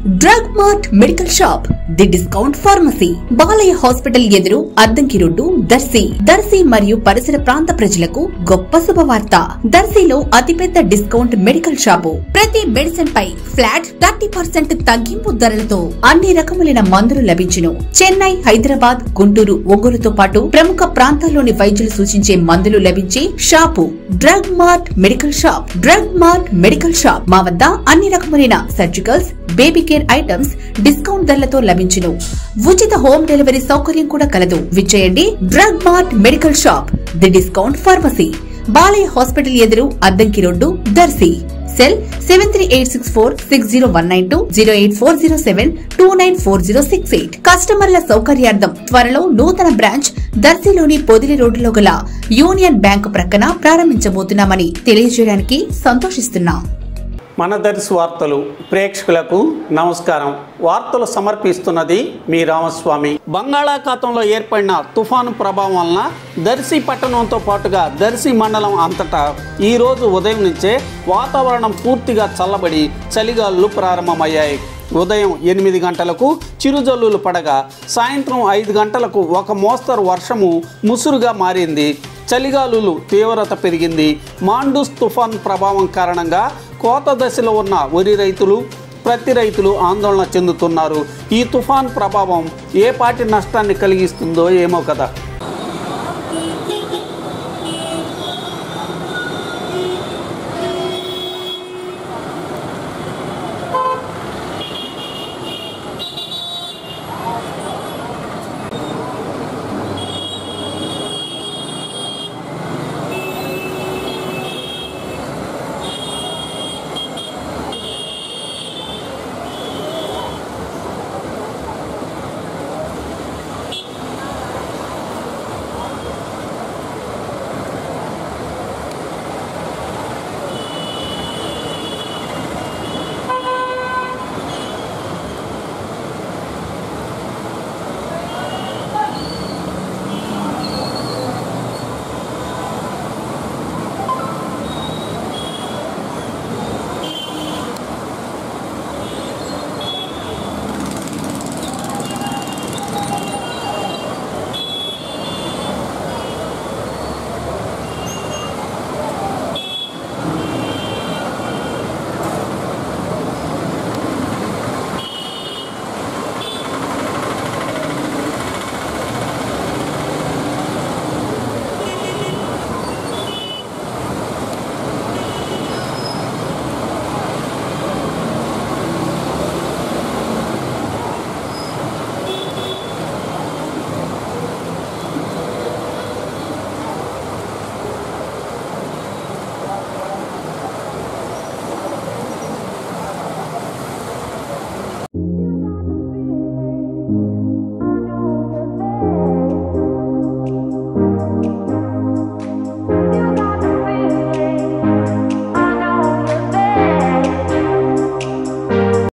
drug mart medical shop the discount pharmacy Balayya hospital ఎదురు Addanki road Darsi Darsi మరియు పరిసర ప్రాంత ప్రజలకు గొప్ప శుభవార్త దర్శిలో అతిపెద్ద డిస్కౌంట్ మెడికల్ షాపు ప్రతి మెడిసిన్ పై ఫ్లాట్ థర్టీ పర్సెంట్ తగ్గింపు ధరలతో అన్ని రకములైన మందులు లభించును చెన్నై హైదరాబాద్ గుంటూరు ఒంగోలుతో పాటు ప్రముఖ ప్రాంతాల్లోని వైద్యులు సూచించే మందులు లభించే shop drug mart medical shop drug mart medical shop మా వద్ద అన్ని రకములైన surgicals baby care items discount ధరలతో లభించును ఉచిత హోమ్ డెలివరీ సౌకర్యం కూడా కలదు విచ్చేయండి drug mart medical shop the discount pharmacy Balayya hospital ఎదురు Addanki road Darshi cell seven three eight six four six zero one nine two zero eight four zero seven two nine four zero six eight కస్టమర్ల సౌకర్యార్థం త్వరలో నూతన branch దర్శిలోని Podili రోడ్డులో గల union bank ప్రక్కన ప్రారంభించబోతున్నామని తెలియజేయడానికి సంతోషిస్తున్నాం మన దర్శి వార్తలు ప్రేక్షకులకు నమస్కారం వార్తలు సమర్పిస్తున్నది మీ రామస్వామి బంగాళాఖాతంలో ఏర్పడిన తుఫాను ప్రభావం వలన దర్శి పట్టణంతో పాటుగా దర్శి మండలం అంతటా ఈరోజు ఉదయం నుంచే వాతావరణం పూర్తిగా చల్లబడి చలిగాలులు ప్రారంభమయ్యాయి ఉదయం ఎనిమిది గంటలకు చిరుజల్లులు పడగా సాయంత్రం ఐదు గంటలకు ఒక మోస్తరు వర్షము ముసురుగా మారింది చలిగాలులు తీవ్రత పెరిగింది మాండూస్ తుఫాన్ ప్రభావం కారణంగా కోత దశలో ఉన్న వరి రైతులు ప్రతి రైతులు ఆందోళన చెందుతున్నారు ఈ తుఫాన్ ప్రభావం ఏ పాటి నష్టాన్ని కలిగిస్తుందో ఏమో కదా